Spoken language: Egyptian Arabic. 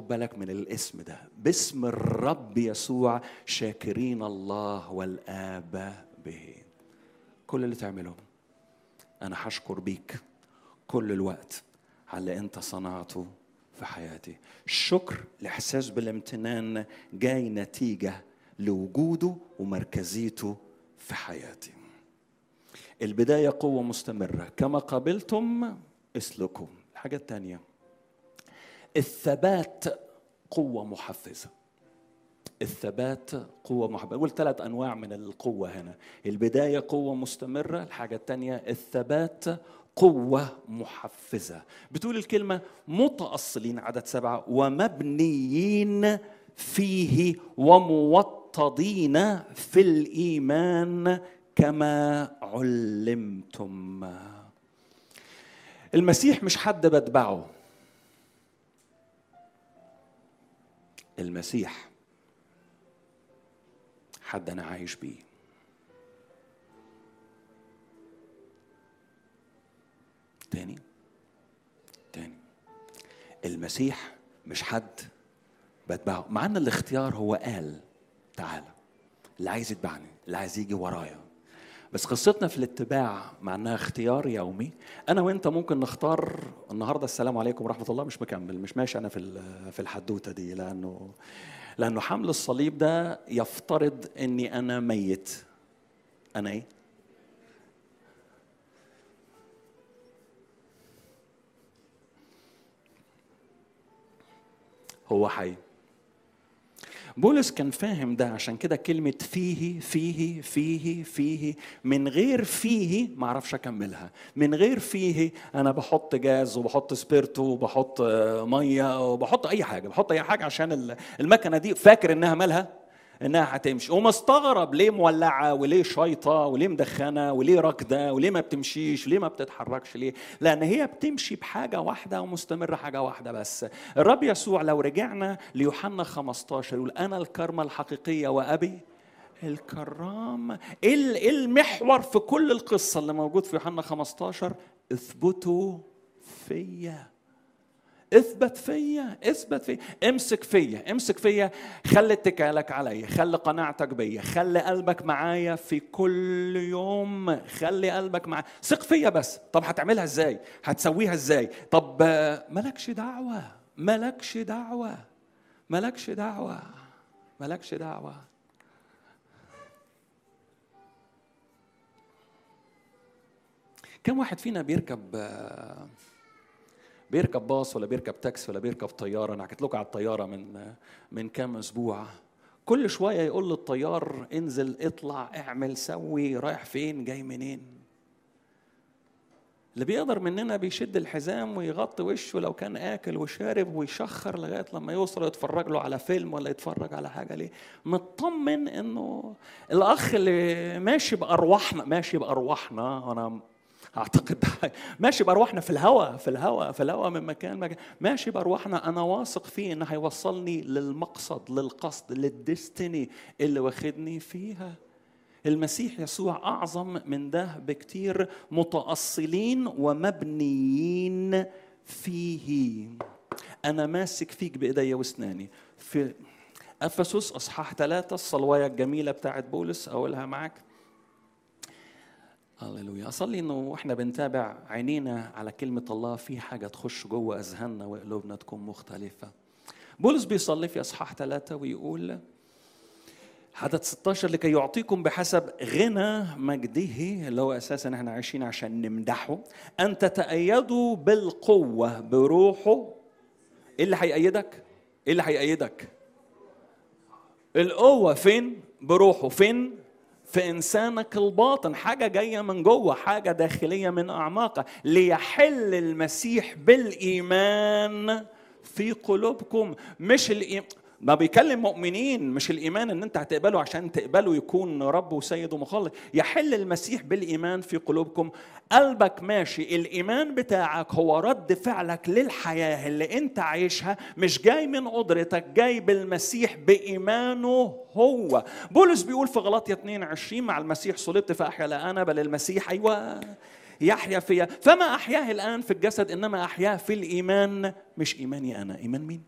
خد بالك من الاسم ده باسم الرب يسوع شاكرين الله والآب به كل اللي تعمله أنا هشكر بيك كل الوقت على اللي أنت صنعته في حياتي الشكر الإحساس بالامتنان جاي نتيجة لوجوده ومركزيته في حياتي البداية قوة مستمرة كما قابلتم اسلكوا الحاجة الثانية الثبات قوة محفزة الثبات قوة محفزة أقول ثلاث أنواع من القوة هنا البداية قوة مستمرة الحاجة الثانية الثبات قوة محفزة بتقول الكلمة متأصلين عدد سبعة ومبنيين فيه وموطدين في الإيمان كما علمتم المسيح مش حد بتبعه المسيح حد انا عايش بيه تاني تاني المسيح مش حد بتبعه مع ان الاختيار هو قال تعالى اللي عايز يتبعني اللي عايز يجي ورايا بس قصتنا في الاتباع مع انها اختيار يومي انا وانت ممكن نختار النهارده السلام عليكم ورحمه الله مش مكمل مش ماشي انا في في الحدوته دي لانه لانه حمل الصليب ده يفترض اني انا ميت انا ايه هو حي بولس كان فاهم ده عشان كده كلمة فيه فيه فيه فيه من غير فيه ما اعرفش اكملها من غير فيه انا بحط جاز وبحط سبيرتو وبحط ميه وبحط اي حاجه بحط اي حاجه عشان المكنه دي فاكر انها مالها انها هتمشي ومستغرب ليه مولعه وليه شايطه وليه مدخنه وليه راكده وليه ما بتمشيش وليه ما بتتحركش ليه لان هي بتمشي بحاجه واحده ومستمره حاجه واحده بس الرب يسوع لو رجعنا ليوحنا 15 يقول انا الكرمه الحقيقيه وابي الكرام ايه المحور في كل القصه اللي موجود في يوحنا 15 اثبتوا فيا اثبت فيا اثبت فيا امسك فيا امسك فيا خلي اتكالك عليا خلي قناعتك بيا خلي قلبك معايا في كل يوم خلي قلبك معايا ثق فيا بس طب هتعملها ازاي هتسويها ازاي طب مالكش دعوه مالكش دعوه مالكش دعوه مالكش دعوه كم واحد فينا بيركب بيركب باص ولا بيركب تاكسي ولا بيركب طياره انا حكيت لكم على الطياره من من كام اسبوع كل شويه يقول للطيار انزل اطلع اعمل سوي رايح فين جاي منين اللي بيقدر مننا بيشد الحزام ويغطي وشه لو كان اكل وشارب ويشخر لغايه لما يوصل يتفرج له على فيلم ولا يتفرج على حاجه ليه مطمن انه الاخ اللي ماشي بارواحنا ماشي بارواحنا انا اعتقد ماشي بارواحنا في الهواء في الهواء في الهواء من مكان مكان ماشي بارواحنا انا واثق فيه انه هيوصلني للمقصد للقصد للديستني اللي واخدني فيها المسيح يسوع اعظم من ده بكتير متاصلين ومبنيين فيه انا ماسك فيك بايديا واسناني في افسس اصحاح ثلاثة الصلوايه الجميله بتاعت بولس اقولها معاك هللويا اصلي انه واحنا بنتابع عينينا على كلمه الله في حاجه تخش جوه اذهاننا وقلوبنا تكون مختلفه بولس بيصلي في اصحاح ثلاثة ويقول عدد 16 لكي يعطيكم بحسب غنى مجده اللي هو اساسا احنا عايشين عشان نمدحه ان تتأيدوا بالقوه بروحه ايه اللي هيأيدك؟ ايه اللي هيأيدك؟ القوه فين؟ بروحه فين؟ في انسانك الباطن حاجه جايه من جوه حاجه داخليه من اعماقك ليحل المسيح بالايمان في قلوبكم مش الإيمان ما بيكلم مؤمنين مش الايمان ان انت هتقبله عشان تقبله يكون رب وسيد ومخلص يحل المسيح بالايمان في قلوبكم قلبك ماشي الايمان بتاعك هو رد فعلك للحياه اللي انت عايشها مش جاي من قدرتك جاي بالمسيح بايمانه هو بولس بيقول في غلطية 22 مع المسيح صلبت فاحيا لا انا بل المسيح ايوه يحيا فيا فما احياه الان في الجسد انما احياه في الايمان مش ايماني انا ايمان مين